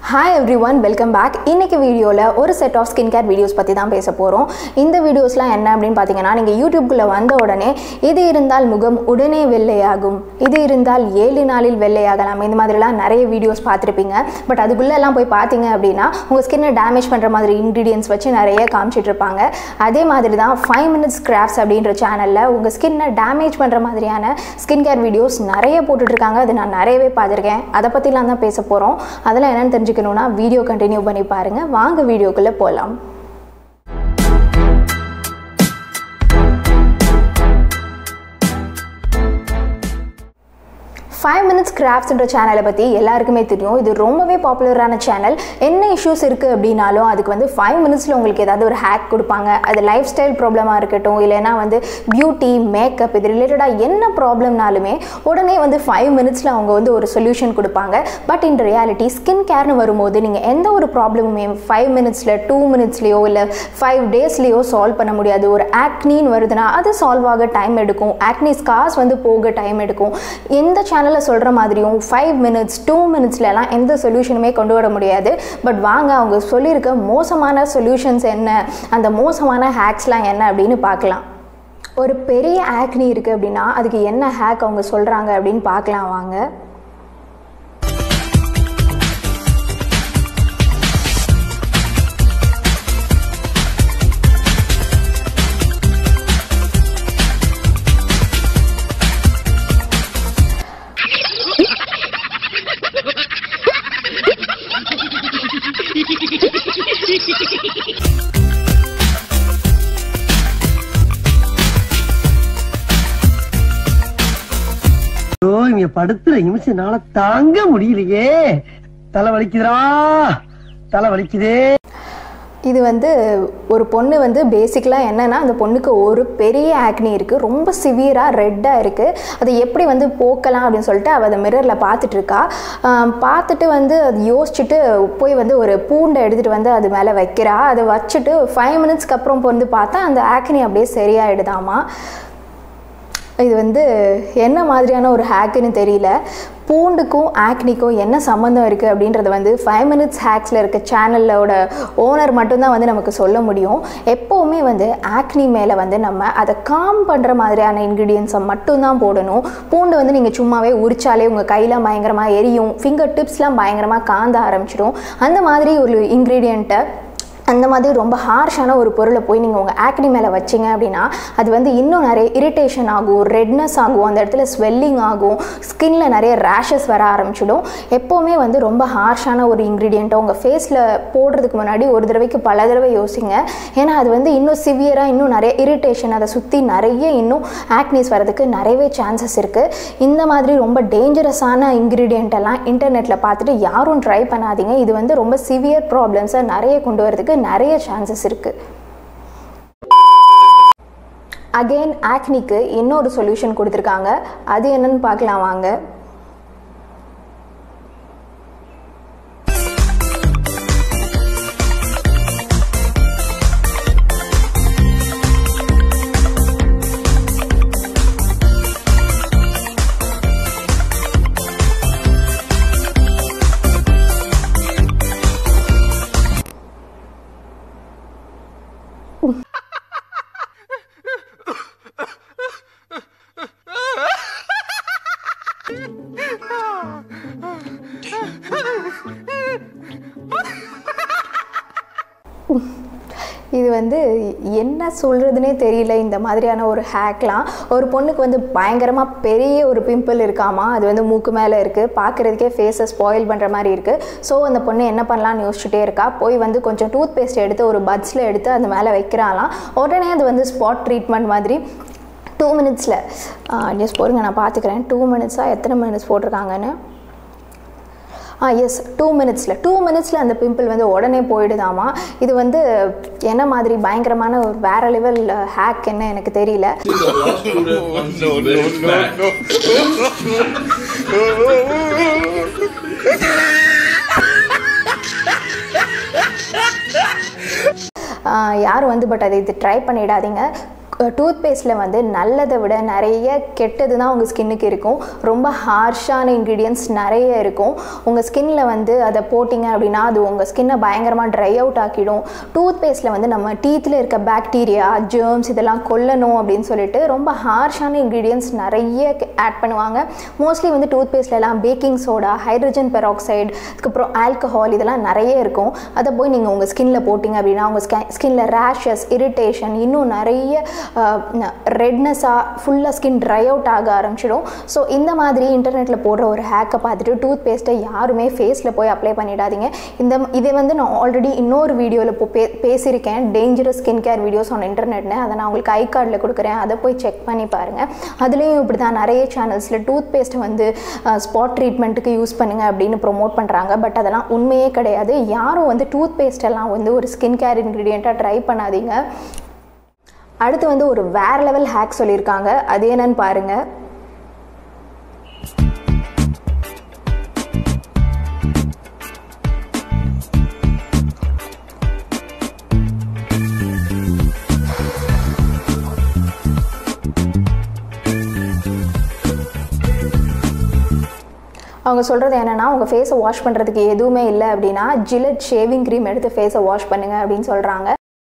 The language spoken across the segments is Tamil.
Hi everyone welcome back இன்னைக்கு வீடியோவில் ஒரு set of skin care videos பற்றி தான் பேச போகிறோம் இந்த வீடியோஸ்லாம் என்ன அப்படின்னு பார்த்தீங்கன்னா நீங்கள் யூடியூப்குள்ளே வந்த உடனே இது இருந்தால் முகம் உடனே வெள்ளையாகும் இது இருந்தால் ஏழு நாளில் வெள்ளையாகலாம் இந்த மாதிரிலாம் நிறைய வீடியோஸ் பார்த்துருப்பீங்க பட் அதுக்குள்ளெல்லாம் போய் பார்த்தீங்க அப்படின்னா உங்கள் ஸ்கின்னை டேமேஜ் பண்ணுற மாதிரி இன்க்ரீடியன்ஸ் வச்சு நிறைய காமிச்சிட்டு இருப்பாங்க அதே மாதிரி தான் ஃபைவ் மினிட்ஸ் கிராஃப்ட்ஸ் அப்படின்ற சேனலில் உங்கள் ஸ்கின்னை டேமேஜ் பண்ணுற மாதிரியான ஸ்கின் கேர் வீடியோஸ் நிறைய போட்டுட்ருக்காங்க அது நான் நிறையவே பார்த்துருக்கேன் அதை பற்றிலாம் தான் பேச போகிறோம் அதெல்லாம் என்னென்னு தெரிஞ்சுக்கணுன்னா வீடியோ கண்டினியூ பண்ணி பாருங்கள் வாங்க வீடியோக்குள்ளே போகலாம் ஃபைவ் மினிட்ஸ் கிராஃப்ட்ஸ்ன்ற சேனலை பற்றி எல்லாருக்குமே தெரியும் இது ரொம்பவே பாப்புலரான சேனல் என்ன இஷ்யூஸ் இருக்குது அப்படின்னாலும் அதுக்கு வந்து ஃபைவ் மினிட்ஸில் உங்களுக்கு ஏதாவது ஒரு ஹேக் கொடுப்பாங்க அது லைஃப் ஸ்டைல் ப்ராப்ளமாக இருக்கட்டும் இல்லைன்னா வந்து பியூட்டி மேக்கப் இது ரிலேட்டடாக என்ன ப்ராப்ளம்னாலுமே உடனே வந்து ஃபைவ் மினிட்ஸில் அவங்க வந்து ஒரு சொல்யூஷன் கொடுப்பாங்க பட் இன் ரியாலிட்டி ஸ்கின் கேர்னு வரும்போது நீங்கள் எந்த ஒரு ப்ராப்ளமுமே ஃபைவ் மினிட்ஸில் டூ மினிட்ஸ்லேயோ இல்லை ஃபைவ் டேஸ்லேயோ சால்வ் பண்ண முடியாது ஒரு ஆக்னின்னு வருதுன்னா அது சால்வ் ஆக டைம் எடுக்கும் ஆக்னி ஸ்கார்ஸ் வந்து போக டைம் எடுக்கும் எந்த சேனலில் சொல்கிற மாதிரியும் ஃபைவ் மினிட்ஸ் டூ மினிட்ஸ்லலாம் எந்த சொல்யூஷனுமே கொண்டு வர முடியாது பட் வாங்க அவங்க சொல்லியிருக்க மோசமான சொல்யூஷன்ஸ் என்ன அந்த மோசமான ஹேக்ஸ்லாம் என்ன அப்படின்னு பார்க்கலாம் ஒரு பெரிய ஆக்னி இருக்குது அப்படின்னா அதுக்கு என்ன ஹேக் அவங்க சொல்கிறாங்க அப்படின்னு பார்க்கலாம் வாங்க ஐயோ இங்க படுத்துற நிமிஷம் என்னால தாங்க முடியலையே தலை வலிக்குதுடா தலை வலிக்குதே இது வந்து ஒரு பொண்ணு வந்து பேசிக்கலாக என்னென்னா அந்த பொண்ணுக்கு ஒரு பெரிய ஆக்னி இருக்குது ரொம்ப சிவியராக ரெட்டாக இருக்குது அதை எப்படி வந்து போக்கலாம் அப்படின்னு சொல்லிட்டு அவள் அதை மிரரில் பார்த்துட்டு இருக்கா ஆம், பார்த்துட்டு வந்து அது யோசிச்சுட்டு போய் வந்து ஒரு பூண்டை எடுத்துகிட்டு வந்து அது மேலே வைக்கிறா அதை வச்சுட்டு ஃபைவ் மினிட்ஸ்க்கு அப்புறம் வந்து பார்த்தா அந்த ஆக்னி அப்படியே சரியாயிடுதாமா இது வந்து என்ன மாதிரியான ஒரு ஹேக்குன்னு தெரியல பூண்டுக்கும் ஆக்னிக்கும் என்ன சம்மந்தம் இருக்குது அப்படின்றத வந்து ஃபைவ் மினிட்ஸ் ஹேக்ஸில் இருக்க சேனலோட ஓனர் மட்டும்தான் வந்து நமக்கு சொல்ல முடியும் எப்போவுமே வந்து ஆக்னி மேலே வந்து நம்ம அதை காம் பண்ணுற மாதிரியான இன்க்ரீடியன்ஸை மட்டும்தான் போடணும் பூண்டு வந்து நீங்கள் சும்மாவே உரிச்சாலே உங்கள் கையில் பயங்கரமாக எரியும் ஃபிங்கர் டிப்ஸ்லாம் பயங்கரமாக காந்த ஆரம்பிச்சிடும் அந்த மாதிரி ஒரு இன்க்ரீடியண்ட்டை அந்த மாதிரி ரொம்ப ஹார்ஷான ஒரு பொருளை போய் நீங்கள் உங்கள் ஆக்னி மேலே வச்சிங்க அப்படின்னா அது வந்து இன்னும் நிறைய இரிட்டேஷன் ஆகும் ரெட்னஸ் ஆகும் அந்த இடத்துல ஸ்வெல்லிங் ஆகும் ஸ்கின்ல நிறைய ரேஷஸ் வர ஆரம்பிச்சிடும் எப்போவுமே வந்து ரொம்ப ஹார்ஷான ஒரு இன்க்ரீடியண்ட்டை உங்கள் ஃபேஸில் போடுறதுக்கு முன்னாடி ஒரு தடவைக்கு பல தடவை யோசிங்க ஏன்னா அது வந்து இன்னும் சிவியராக இன்னும் நிறைய இரிட்டேஷன் அதை சுற்றி நிறைய இன்னும் ஆக்னிஸ் வரதுக்கு நிறையவே சான்சஸ் இருக்குது இந்த மாதிரி ரொம்ப டேஞ்சரஸான இன்க்ரீடியண்ட் எல்லாம் இன்டர்நெட்டில் பார்த்துட்டு யாரும் ட்ரை பண்ணாதீங்க இது வந்து ரொம்ப சிவியர் ப்ராப்ளம்ஸை நிறைய கொண்டு வரதுக்கு நிறைய சான்சஸ் இருக்குது அகெயின் ஆக்னிக்கு இன்னொரு சொல்யூஷன் கொடுத்துருக்காங்க அது என்னன்னு பார்க்கலாம் வாங்க இது வந்து என்ன சொல்கிறதுனே தெரியல இந்த மாதிரியான ஒரு ஹேக்லாம் ஒரு பொண்ணுக்கு வந்து பயங்கரமாக பெரிய ஒரு பிம்பிள் இருக்காமா அது வந்து மூக்கு மேலே இருக்குது பார்க்குறதுக்கே ஃபேஸை ஸ்பாயில் பண்ணுற மாதிரி இருக்குது ஸோ அந்த பொண்ணு என்ன பண்ணலாம்னு யோசிச்சுட்டே இருக்கா போய் வந்து கொஞ்சம் டூத் பேஸ்ட் எடுத்து ஒரு பட்ஸில் எடுத்து அந்த மேலே வைக்கிறாலாம் உடனே அது வந்து ஸ்பாட் ட்ரீட்மெண்ட் மாதிரி டூ மினிட்ஸில் ஜஸ்ட் போருங்க நான் பார்த்துக்கிறேன் டூ மினிட்ஸாக எத்தனை மினிட்ஸ் போட்டிருக்காங்கன்னு ஆ எஸ் டூ மினிட்ஸில் டூ மினிட்ஸில் அந்த பிம்பிள் வந்து உடனே போயிடுதாமா இது வந்து என்ன மாதிரி பயங்கரமான ஒரு வேற லெவல் ஹேக் என்ன எனக்கு தெரியல no, no, no, no. ஆஹ் யாரும் வந்து பட் அதை இது ட்ரை பண்ணிடாதீங்க டூத் பேஸ்ட்டில் வந்து நல்லதை விட நிறைய கெட்டது தான் உங்கள் ஸ்கின்னுக்கு இருக்கும் ரொம்ப ஹார்ஷான இன்க்ரீடியன்ஸ் நிறைய இருக்கும் உங்கள் ஸ்கின்னில் வந்து அதை போட்டிங்க அப்படின்னா அது உங்கள் ஸ்கின்னை பயங்கரமாக ட்ரை அவுட் ஆக்கிடும் டூத் பேஸ்ட்டில் வந்து நம்ம டீத்தில் இருக்க பாக்டீரியா ஜேர்ம்ஸ் இதெல்லாம் கொல்லணும் அப்படின்னு சொல்லிட்டு ரொம்ப ஹார்ஷான இன்க்ரீடியன்ஸ் நிறைய ஆட் பண்ணுவாங்க மோஸ்ட்லி வந்து டூத் பேஸ்ட்லலாம் பேக்கிங் சோடா ஹைட்ரஜன் பெராக்சைடு அதுக்கப்புறம் ஆல்கஹால் இதெல்லாம் நிறைய இருக்கும் அதை போய் நீங்கள் உங்கள் ஸ்கின்னில் போட்டிங்க அப்படின்னா உங்கள் ஸ்கை ஸ்கின்னில் ரேஷஸ் இரிட்டேஷன் இன்னும் நிறைய ரெட்னஸாக ஃபுல்லாக ஸ்கின் ட்ரை அவுட் ஆக ஆரம்பிச்சிடும் ஸோ இந்த மாதிரி இன்டர்நெட்டில் போடுற ஒரு ஹேக்கை பார்த்துட்டு டூத் பேஸ்ட்டை யாருமே ஃபேஸில் போய் அப்ளை பண்ணிடாதீங்க இந்த இதை வந்து நான் ஆல்ரெடி இன்னொரு வீடியோவில் இப்போ பே பேசியிருக்கேன் dangerous skin care videos on இன்டர்நெட்னு அதை நான் உங்களுக்கு ஐ கார்டில் கொடுக்குறேன் அதை போய் செக் பண்ணி பாருங்கள் அதுலேயும் இப்படி தான் நிறைய சேனல்ஸில் டூத் பேஸ்ட்டை வந்து ஸ்பாட் ட்ரீட்மெண்ட்டுக்கு யூஸ் பண்ணுங்க அப்படின்னு ப்ரொமோட் பண்ணுறாங்க பட் அதெல்லாம் உண்மையே கிடையாது யாரும் வந்து டூத் பேஸ்டெல்லாம் வந்து ஒரு ஸ்கின் கேர் இன்க்ரீடியண்ட்டாக ட்ரை பண்ணாதீங்க அடுத்து வந்து ஒரு வேற லெவல் ஹேக் சொல்லியிருக்காங்க அது என்னன்னு பாருங்க அவங்க சொல்கிறது என்னென்னா உங்கள் ஃபேஸை வாஷ் பண்ணுறதுக்கு எதுவுமே இல்லை அப்படின்னா ஜிலட் ஷேவிங் க்ரீம் எடுத்து ஃபேஸை வாஷ் பண்ணுங்க அப்படின்னு சொல்கிறாங்க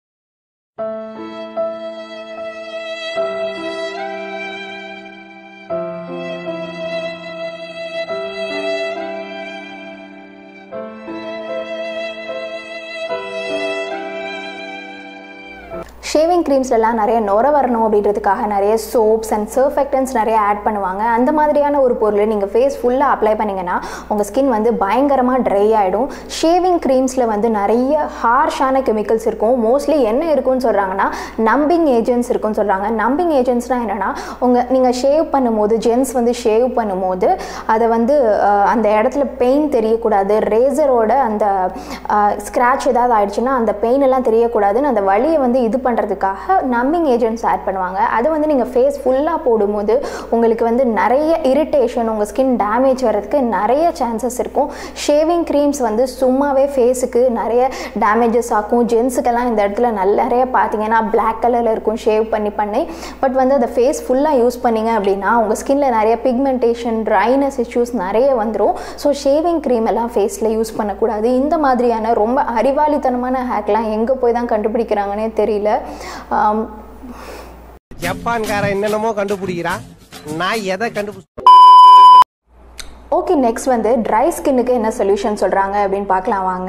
ஷேவிங் க்ரீம்ஸ்லாம் நிறைய நுர வரணும் அப்படின்றதுக்காக நிறைய சோப்ஸ் அண்ட் சர்ஃபெக்டன்ஸ் நிறைய ஆட் பண்ணுவாங்க அந்த மாதிரியான ஒரு பொருள் நீங்கள் ஃபேஸ் ஃபுல்லாக அப்ளை பண்ணிங்கன்னா உங்கள் ஸ்கின் வந்து பயங்கரமாக ட்ரை ஆகிடும் ஷேவிங் க்ரீம்ஸில் வந்து நிறைய ஹார்ஷான கெமிக்கல்ஸ் இருக்கும் மோஸ்ட்லி என்ன இருக்குன்னு சொல்கிறாங்கன்னா நம்பிங் ஏஜென்ட்ஸ் இருக்குன்னு சொல்கிறாங்க நம்பிங் ஏஜென்ட்ஸ்னால் என்னென்னா உங்கள் நீங்கள் ஷேவ் பண்ணும்போது ஜென்ஸ் வந்து ஷேவ் பண்ணும்போது அதை வந்து அஹ், அந்த இடத்துல பெயின் தெரியக்கூடாது ரேசரோட அந்த ஸ்க்ராட்ச் ஏதாவது ஆயிடுச்சுன்னா அந்த பெயின் எல்லாம் தெரியக்கூடாதுன்னு அந்த வலியை வந்து இது பண்ணுறதுக்காக நம்பிங் ஏஜென்ட்ஸ் ஆட் பண்ணுவாங்க அது வந்து நீங்கள் ஃபேஸ் ஃபுல்லாக போடும்போது உங்களுக்கு வந்து நிறைய இரிட்டேஷன் உங்கள் ஸ்கின் டேமேஜ் வர்றதுக்கு நிறைய சான்சஸ் இருக்கும் ஷேவிங் க்ரீம்ஸ் வந்து சும்மாவே ஃபேஸுக்கு நிறைய டேமேஜஸ் ஆக்கும் ஜென்ஸுக்கெல்லாம் இந்த இடத்துல நல்ல நிறைய பார்த்தீங்கன்னா பிளாக் கலரில் இருக்கும் ஷேவ் பண்ணி பண்ணி பட் வந்து அதை ஃபேஸ் ஃபுல்லாக யூஸ் பண்ணீங்க அப்படின்னா உங்கள் ஸ்கின்ல நிறைய பிக்மெண்டேஷன் ட்ரைனஸ் இஷ்யூஸ் நிறைய வந்துடும் ஸோ ஷேவிங் க்ரீம் எல்லாம் ஃபேஸில் யூஸ் பண்ணக்கூடாது இந்த மாதிரியான ரொம்ப அறிவாளித்தனமான ஹேக்லாம் எங்கே போய் தான் கண்டுபிடிக்கிறாங்கன்னே தெரியல ஆம், ஜப்பான்காரன் என்னென்னமோ கண்டுபிடிக்கிறான் நான் எதை கண்டுபிடிச்சேன் ஓகே நெக்ஸ்ட் வந்து ட்ரை ஸ்கின்னுக்கு என்ன சொல்யூஷன் சொல்கிறாங்க அப்படின்னு பார்க்கலாம் வாங்க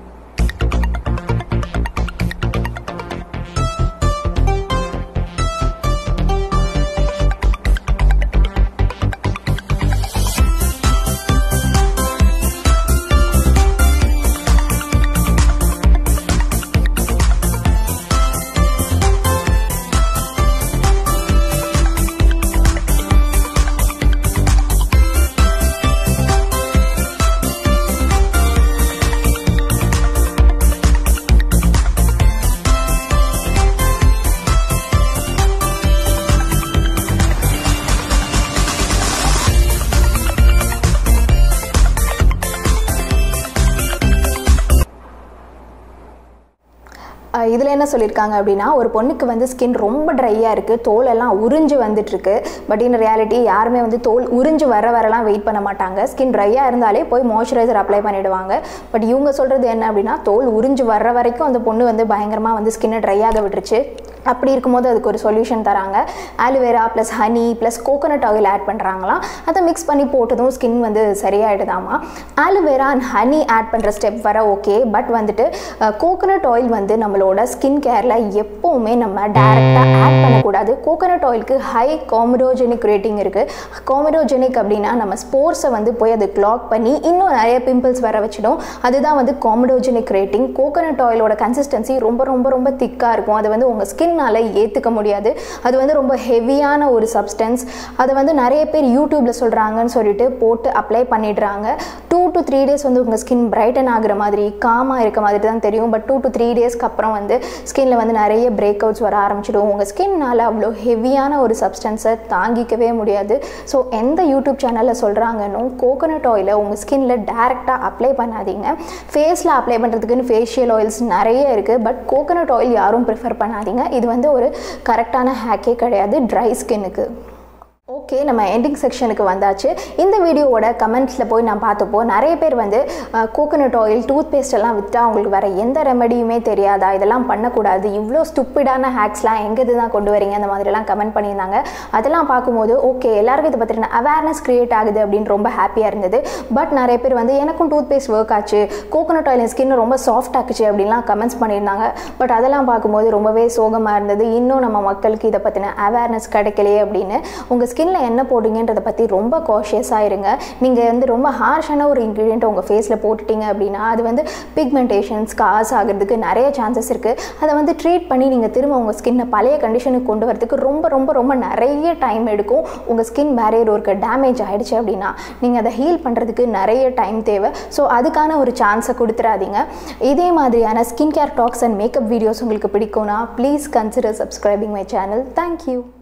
இதில் என்ன சொல்லியிருக்காங்க அப்படின்னா ஒரு பொண்ணுக்கு வந்து ஸ்கின் ரொம்ப ட்ரையாக இருக்குது தோல் எல்லாம் உறிஞ்சு வந்துட்டுருக்கு பட் இன் ரியாலிட்டி யாருமே வந்து தோல் உறிஞ்சு வர வரலாம் வெயிட் பண்ண மாட்டாங்க ஸ்கின் ட்ரையாக இருந்தாலே போய் மாய்ஸ்சரைசர் அப்ளை பண்ணிடுவாங்க பட் இவங்க சொல்கிறது என்ன அப்படின்னா தோல் உறிஞ்சு வர்ற வரைக்கும் அந்த பொண்ணு வந்து பயங்கரமாக வந்து ஸ்கின்னை ட்ரையாக விட்டுருச்சு அப்படி இருக்கும்போது அதுக்கு ஒரு சொல்யூஷன் தராங்க aloe vera plus honey plus coconut oil add பண்ணுறாங்களாம் அதை மிக்ஸ் பண்ணி போட்டதும் ஸ்கின் வந்து சரியாயிடுதாமா ஆலுவேரா அண்ட் ஹனி ஆட் பண்ணுற ஸ்டெப் வர ஓகே பட் வந்துட்டு கோகோனட் ஆயில் வந்து நம்மளோட ஸ்கின் கேரில் எப்போவுமே நம்ம டேரெக்டாக ஆட் பண்ணக்கூடாது கோகோனட் ஆயிலுக்கு ஹை காமிடோஜெனிக் ரேட்டிங் இருக்குது காமிடோஜெனிக் அப்படின்னா நம்ம ஸ்போர்ஸை வந்து போய் அது கிளாக் பண்ணி இன்னும் நிறைய பிம்பிள்ஸ் வர வச்சிடும் அதுதான் வந்து காமிடோஜெனிக் ரேட்டிங் கோகோனட் ஆயிலோட கன்சிஸ்டன்சி ரொம்ப ரொம்ப ரொம்ப திக்காக இருக்கும் அது வந்து உங்கள் ஸ்கின்னால் ஏற்றுக்க முடியாது அது வந்து ரொம்ப ஹெவியான ஒரு சப்ஸ்டன்ஸ் அதை வந்து நிறைய பேர் யூடியூப்பில் சொல்கிறாங்கன்னு சொல்லிட்டு போட்டு அப்ளை பண்ணிடுறாங்க டூ டு த்ரீ டேஸ் வந்து உங்கள் ஸ்கின் பிரைட்டன் ஆகுற மாதிரி காமாக இருக்க மாதிரி தான் தெரியும் பட் டூ டு த்ரீ டேஸ்க்கு அப்புறம் வந்து ஸ்கின்ல வந்து நிறைய பிரேக் அவுட்ஸ் வர ஆரம்பிச்சிடும் உங்கள் ஸ்கின்னால் அவ்வளோ ஹெவியான ஒரு சப்ஸ்டன்ஸை தாங்கிக்கவே முடியாது ஸோ எந்த யூடியூப் சேனலில் சொல்கிறாங்கன்னு கோகோனட் ஆயிலை உங்கள் ஸ்கின்ல டேரெக்டாக அப்ளை பண்ணாதீங்க ஃபேஸில் அப்ளை பண்ணுறதுக்குன்னு ஃபேஷியல் ஆயில்ஸ் நிறைய இருக்குது பட் கோகோனட் ஆயில் யாரும் ப்ரிஃபர் பண்ணாதீங்க இது வந்து ஒரு கரெக்டான ஹேக்கே கிடையாது ட்ரை ஸ்கின்னுக்கு ஓகே நம்ம எண்டிங் செக்ஷனுக்கு வந்தாச்சு இந்த வீடியோவோட கமெண்ட்ஸில் போய் நான் பார்த்தப்போ நிறைய பேர் வந்து கோகோனட் ஆயில் டூத் பேஸ்ட் எல்லாம் விற்றா அவங்களுக்கு வேறு எந்த ரெமெடியுமே தெரியாதா இதெல்லாம் பண்ணக்கூடாது இவ்வளோ ஸ்டூப்பிடான ஹேக்ஸ்லாம் எங்கேருந்து தான் கொண்டு வரீங்க அந்த மாதிரிலாம் கமெண்ட் பண்ணியிருந்தாங்க அதெல்லாம் பார்க்கும்போது ஓகே எல்லாருக்கும் இதை பற்றின அவேர்னஸ் க்ரியேட் ஆகுது அப்படின்னு ரொம்ப ஹாப்பியாக இருந்தது பட் நிறைய பேர் வந்து எனக்கும் டூத் பேஸ்ட் ஒர்க் ஆச்சு கோகோனட் ஆயில் ஸ்கின் ரொம்ப சாஃப்ட் ஆக்குச்சு அப்படின்லாம் கமெண்ட்ஸ் பண்ணியிருந்தாங்க பட் அதெல்லாம் பார்க்கும்போது ரொம்பவே சோகமாக இருந்தது இன்னும் நம்ம மக்களுக்கு இதை பற்றின அவேர்னஸ் கிடைக்கலையே அப்படின்னு உங்கள் ஸ்கின்ல என்ன போடுங்கன்றதை பற்றி ரொம்ப காஷியஸாக இருங்க நீங்கள் வந்து ரொம்ப ஹார்ஷான ஒரு இன்க்ரீடியண்ட் உங்கள் ஃபேஸில் போட்டுட்டீங்க அப்படின்னா அது வந்து பிக்மெண்டேஷன்ஸ் காஸ் ஆகிறதுக்கு நிறைய சான்சஸ் இருக்குது அதை வந்து ட்ரீட் பண்ணி நீங்கள் திரும்ப உங்கள் ஸ்கின்னை பழைய கண்டிஷனுக்கு கொண்டு வரதுக்கு ரொம்ப ரொம்ப ரொம்ப நிறைய டைம் எடுக்கும் உங்கள் ஸ்கின் பேரியர் ஒர்க்கு டேமேஜ் ஆகிடுச்சு அப்படின்னா நீங்கள் அதை ஹீல் பண்ணுறதுக்கு நிறைய டைம் தேவை ஸோ அதுக்கான ஒரு சான்ஸை கொடுத்துடாதீங்க இதே மாதிரியான skin care talks and makeup videos உங்களுக்கு பிடிக்கும்னா please consider subscribing my channel thank you